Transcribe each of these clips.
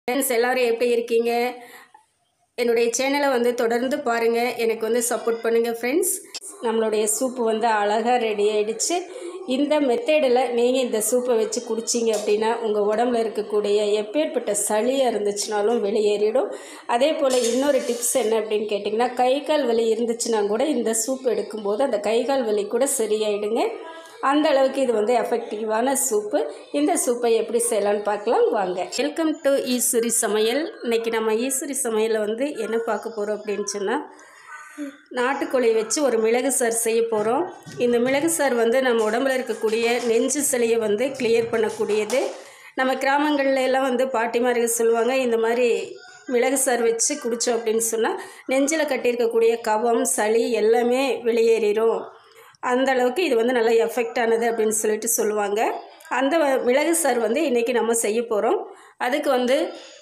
friends எல்லோரும் எப்படி இருக்கீங்க என்னுடைய சேனலை வந்து தொடர்ந்து பாருங்கள் எனக்கு வந்து சப்போர்ட் பண்ணுங்கள் ஃப்ரெண்ட்ஸ் நம்மளுடைய சூப்பு வந்து அழகாக ரெடி ஆயிடுச்சு இந்த மெத்தேடில் நீங்கள் இந்த சூப்பை வச்சு குடிச்சிங்க அப்படின்னா உங்கள் உடம்புல இருக்கக்கூடிய எப்பேற்பட்ட சளியாக இருந்துச்சுனாலும் வெளியேறிடும் அதே போல் இன்னொரு டிப்ஸ் என்ன அப்படின்னு கேட்டிங்கன்னா கை கால் வலி இருந்துச்சுன்னா கூட இந்த சூப் எடுக்கும்போது அந்த கை கால் வலி கூட சரியாயிடுங்க அந்த அளவுக்கு இது வந்து எஃபெக்டிவான சூப்பு இந்த சூப்பை எப்படி செய்யலாம்னு பார்க்கலாம் வாங்க வெல்கம் டு ஈஸ்வரி சமையல் இன்னைக்கு நம்ம ஈஸ்வரி சமையலில் வந்து என்ன பார்க்க போகிறோம் அப்படின்னு சொன்னால் நாட்டுக்கோழி வச்சு ஒரு மிளகு சார் செய்ய போகிறோம் இந்த மிளகு சார் வந்து நம்ம உடம்புல இருக்கக்கூடிய நெஞ்சு சளியை வந்து கிளியர் பண்ணக்கூடியது நம்ம கிராமங்கள்ல எல்லாம் வந்து பாட்டிமார்கள் சொல்லுவாங்க இந்த மாதிரி மிளகு சார் வச்சு குடித்தோம் அப்படின்னு சொன்னால் நெஞ்சில் கட்டியிருக்கக்கூடிய கபம் சளி எல்லாமே வெளியேறிடும் அந்த அளவுக்கு இது வந்து நல்லா எஃபெக்டானது அப்படின்னு சொல்லிட்டு சொல்லுவாங்க அந்த வ- மிளகு சார் வந்து இன்றைக்கி நம்ம செய்ய போகிறோம் அதுக்கு வந்து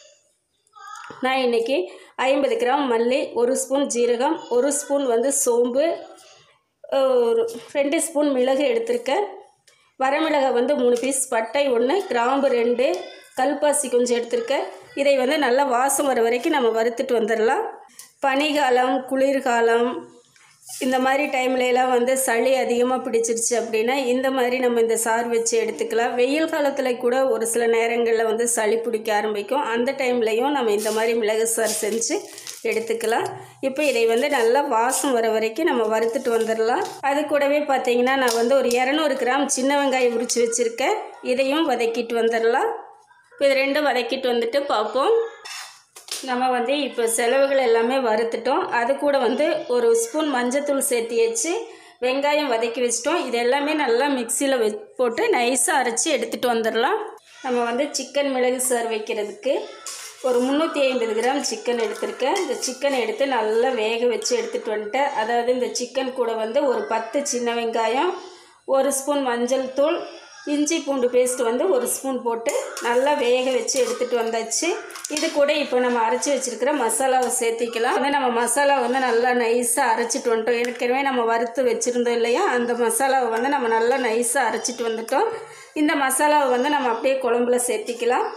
நான் இன்றைக்கி ஐம்பது கிராம் மல்லி ஒரு ஸ்பூன் ஜீரகம் ஒரு ஸ்பூன் வந்து சோம்பு ஒரு ரெண்டு ஸ்பூன் மிளகு எடுத்திருக்கேன் வரமிளகாய் வந்து மூணு பீஸ் பட்டை ஒன்று கிராம்பு ரெண்டு கல்பாசி கொஞ்சம் எடுத்திருக்கேன் இதை வந்து நல்லா வாசம் வர வரைக்கும் நம்ம வறுத்துட்டு வந்துடலாம் பனிகாலம் குளிர்காலம் இந்த மாதிரி டைம்ல எல்லாம் வந்து சளி அதிகமாக பிடிச்சிருச்சு அப்படின்னா இந்த மாதிரி நம்ம இந்த சாறு வச்சு எடுத்துக்கலாம் வெயில் காலத்தில் கூட ஒரு சில நேரங்களில் வந்து சளி பிடிக்க ஆரம்பிக்கும் அந்த டைம்லையும் நம்ம இந்த மாதிரி மிளகு சாறு செஞ்சு எடுத்துக்கலாம் இப்போ இதை வந்து நல்லா வாசம் வர வரைக்கும் நம்ம வறுத்துட்டு வந்துடலாம் அது கூடவே பார்த்தீங்கன்னா நான் வந்து ஒரு இரநூறு கிராம் சின்ன வெங்காயம் உரிச்சு வச்சுருக்கேன் இதையும் வதக்கிட்டு வந்துடலாம் இப்போ இது ரெண்டும் வதக்கிட்டு வந்துட்டு பார்ப்போம் நம்ம வந்து இப்போ செலவுகள் எல்லாமே வறுத்துட்டோம் அது கூட வந்து ஒரு ஸ்பூன் மஞ்சத்தூள் சேர்த்து வச்சு வெங்காயம் வதக்கி வச்சிட்டோம் இது எல்லாமே நல்லா மிக்சியில் வெ போட்டு நைஸாக அரைச்சி எடுத்துகிட்டு வந்துடலாம் நம்ம வந்து சிக்கன் மிளகு சார் வைக்கிறதுக்கு ஒரு முந்நூற்றி ஐம்பது கிராம் சிக்கன் எடுத்திருக்கேன் இந்த சிக்கன் எடுத்து நல்லா வேக வச்சு எடுத்துகிட்டு வந்துட்டேன் அதாவது இந்த சிக்கன் கூட வந்து ஒரு பத்து சின்ன வெங்காயம் ஒரு ஸ்பூன் மஞ்சள் தூள் இஞ்சி பூண்டு பேஸ்ட் வந்து ஒரு ஸ்பூன் போட்டு நல்லா வேக வச்சு எடுத்துகிட்டு வந்தாச்சு இது கூட இப்போ நம்ம அரைச்சி வச்சுருக்கிற மசாலாவை சேர்த்திக்கலாம் வந்து நம்ம மசாலா வந்து நல்லா நைஸாக அரைச்சிட்டு வந்துட்டோம் ஏற்கனவே நம்ம வறுத்து வச்சுருந்தோம் இல்லையா அந்த மசாலாவை வந்து நம்ம நல்லா நைஸாக அரைச்சிட்டு வந்துட்டோம் இந்த மசாலாவை வந்து நம்ம அப்படியே குழம்புல சேர்த்திக்கலாம்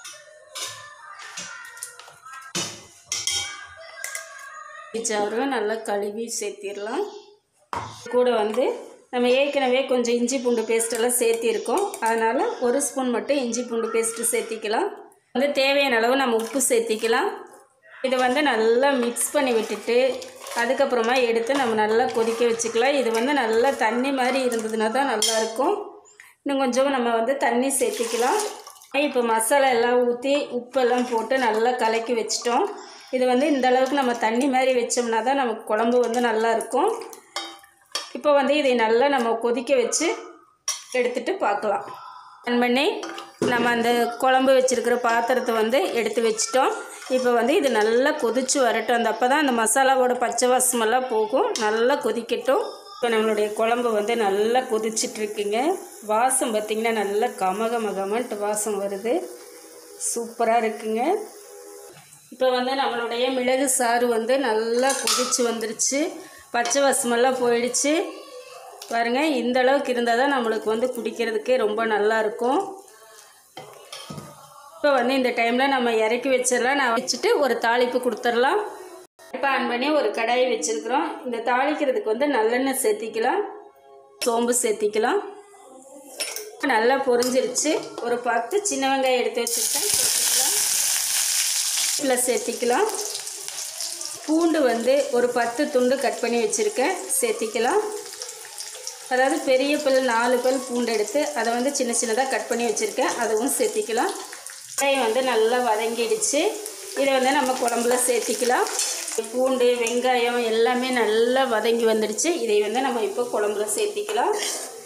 சாரும் நல்லா கழுவி சேர்த்திடலாம் கூட வந்து நம்ம ஏற்கனவே கொஞ்சம் இஞ்சி பூண்டு பேஸ்ட்டெல்லாம் சேர்த்திருக்கோம் அதனால் ஒரு ஸ்பூன் மட்டும் இஞ்சி பூண்டு பேஸ்ட்டு சேர்த்திக்கலாம் வந்து தேவையான அளவு நம்ம உப்பு சேர்த்திக்கலாம் இதை வந்து நல்லா மிக்ஸ் பண்ணி விட்டுட்டு அதுக்கப்புறமா எடுத்து நம்ம நல்லா கொதிக்க வச்சுக்கலாம் இது வந்து நல்லா தண்ணி மாதிரி இருந்ததுன்னா தான் நல்லாயிருக்கும் இன்னும் கொஞ்சம் நம்ம வந்து தண்ணி சேர்த்திக்கலாம் இப்போ மசாலா எல்லாம் ஊற்றி உப்பெல்லாம் போட்டு நல்லா கலக்கி வச்சிட்டோம் இது வந்து இந்த அளவுக்கு நம்ம தண்ணி மாதிரி வச்சோம்னா தான் நமக்கு குழம்பு வந்து நல்லா இருக்கும் இப்போ வந்து இதை நல்லா நம்ம கொதிக்க வச்சு எடுத்துட்டு பார்க்கலாம் ஆன் பண்ணி நம்ம அந்த குழம்பு வச்சுருக்கிற பாத்திரத்தை வந்து எடுத்து வச்சிட்டோம் இப்போ வந்து இது நல்லா கொதிச்சு வரட்டும் அந்த அப்போ தான் அந்த மசாலாவோட பச்சை வாசமெல்லாம் போகும் நல்லா கொதிக்கட்டும் இப்போ நம்மளுடைய குழம்பு வந்து நல்லா கொதிச்சிட்ருக்குங்க வாசம் பார்த்திங்கன்னா நல்லா கமகமகமன்ட்டு வாசம் வருது சூப்பராக இருக்குங்க இப்போ வந்து நம்மளுடைய மிளகு சாறு வந்து நல்லா கொதிச்சு வந்துருச்சு பச்சை வாசமெல்லாம் போயிடுச்சு பாருங்க இந்த அளவுக்கு இருந்தால் தான் நம்மளுக்கு வந்து குடிக்கிறதுக்கே ரொம்ப நல்லா இருக்கும் இப்போ வந்து இந்த டைமில் நம்ம இறக்கி வச்சிடலாம் நான் வச்சுட்டு ஒரு தாளிப்பு கொடுத்துடலாம் இப்போ ஆன் பண்ணி ஒரு கடாயை வச்சுருக்குறோம் இந்த தாளிக்கிறதுக்கு வந்து நல்லெண்ணெய் சேர்த்திக்கலாம் சோம்பு சேர்த்திக்கலாம் நல்லா பொரிஞ்சிருச்சு ஒரு பத்து சின்ன வெங்காயம் எடுத்து வச்சுருக்கேன் சேர்த்துக்கலாம் இதில் சேர்த்திக்கலாம் பூண்டு வந்து ஒரு பத்து துண்டு கட் பண்ணி வச்சுருக்கேன் சேர்த்திக்கலாம் அதாவது பெரிய பல் நாலு பல் பூண்டு எடுத்து அதை வந்து சின்ன சின்னதாக கட் பண்ணி வச்சுருக்கேன் அதுவும் சேர்த்திக்கலாம் வெங்காயம் வந்து நல்லா வதங்கிடுச்சு இதை வந்து நம்ம குழம்புல சேர்த்திக்கலாம் பூண்டு வெங்காயம் எல்லாமே நல்லா வதங்கி வந்துடுச்சு இதை வந்து நம்ம இப்போ குழம்புல சேர்த்திக்கலாம்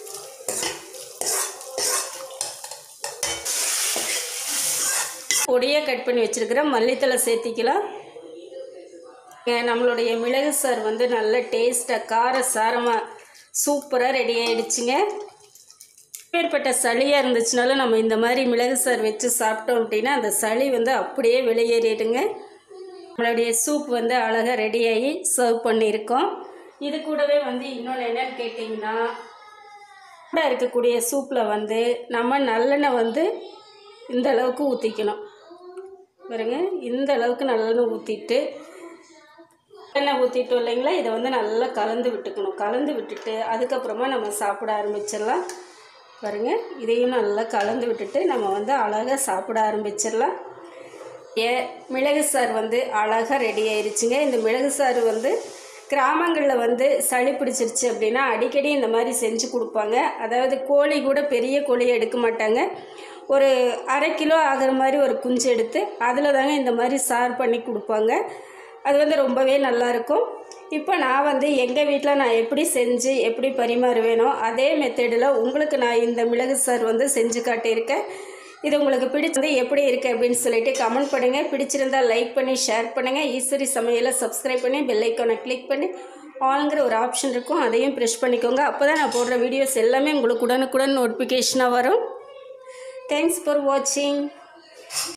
பொடியாக கட் பண்ணி வச்சுருக்கிற மல்லித்தலை சேர்த்திக்கலாம் இங்க நம்மளுடைய மிளகு சார் வந்து நல்ல டேஸ்ட்டாக கார சாரமாக சூப்பராக ரெடி ஆயிடுச்சுங்க எப்பேற்பட்ட சளியாக இருந்துச்சுனாலும் நம்ம இந்த மாதிரி மிளகு சார் வச்சு சாப்பிட்டோம் அப்படின்னா அந்த சளி வந்து அப்படியே வெளியேறிடுங்க நம்மளுடைய சூப் வந்து அழகாக ரெடியாகி சர்வ் பண்ணியிருக்கோம் இது கூடவே வந்து இன்னொன்று என்னன்னு கேட்டிங்கன்னா கூட இருக்கக்கூடிய சூப்பில் வந்து நம்ம நல்லெண்ணெய் வந்து இந்த அளவுக்கு ஊற்றிக்கணும் பாருங்க இந்த அளவுக்கு நல்லெண்ணெய் ஊற்றிட்டு எண்ணெய் ஊற்றிட்டோம் இல்லைங்களா இதை வந்து நல்லா கலந்து விட்டுக்கணும் கலந்து விட்டுட்டு அதுக்கப்புறமா நம்ம சாப்பிட ஆரம்பிச்சிடலாம் பாருங்க இதையும் நல்லா கலந்து விட்டுட்டு நம்ம வந்து அழகாக சாப்பிட ஆரம்பிச்சிடலாம் ஏ மிளகு சாறு வந்து அழகாக ரெடி ஆயிருச்சுங்க இந்த மிளகு சாறு வந்து கிராமங்களில் வந்து சளி பிடிச்சிருச்சு அப்படின்னா அடிக்கடி இந்த மாதிரி செஞ்சு கொடுப்பாங்க அதாவது கோழி கூட பெரிய கோழியை எடுக்க மாட்டாங்க ஒரு அரை கிலோ ஆகிற மாதிரி ஒரு குஞ்சு எடுத்து அதில் தாங்க இந்த மாதிரி சாறு பண்ணி கொடுப்பாங்க அது வந்து ரொம்பவே நல்லாயிருக்கும் இப்போ நான் வந்து எங்கள் வீட்டில் நான் எப்படி செஞ்சு எப்படி பரிமாறுவேனோ அதே மெத்தடில் உங்களுக்கு நான் இந்த மிளகு சாறு வந்து செஞ்சு காட்டியிருக்கேன் இது உங்களுக்கு பிடிச்சது எப்படி இருக்குது அப்படின்னு சொல்லிட்டு கமெண்ட் பண்ணுங்கள் பிடிச்சிருந்தா லைக் பண்ணி ஷேர் பண்ணுங்கள் ஈஸ்வரி சமையலை சப்ஸ்கிரைப் பண்ணி பெல் ஐக்கானை கிளிக் பண்ணி ஆளுங்கிற ஒரு ஆப்ஷன் இருக்கும் அதையும் ப்ரெஷ் பண்ணிக்கோங்க அப்போ தான் நான் போடுற வீடியோஸ் எல்லாமே உங்களுக்கு உடனுக்குடன் நோட்டிஃபிகேஷனாக வரும் தேங்க்ஸ் ஃபார் வாட்சிங்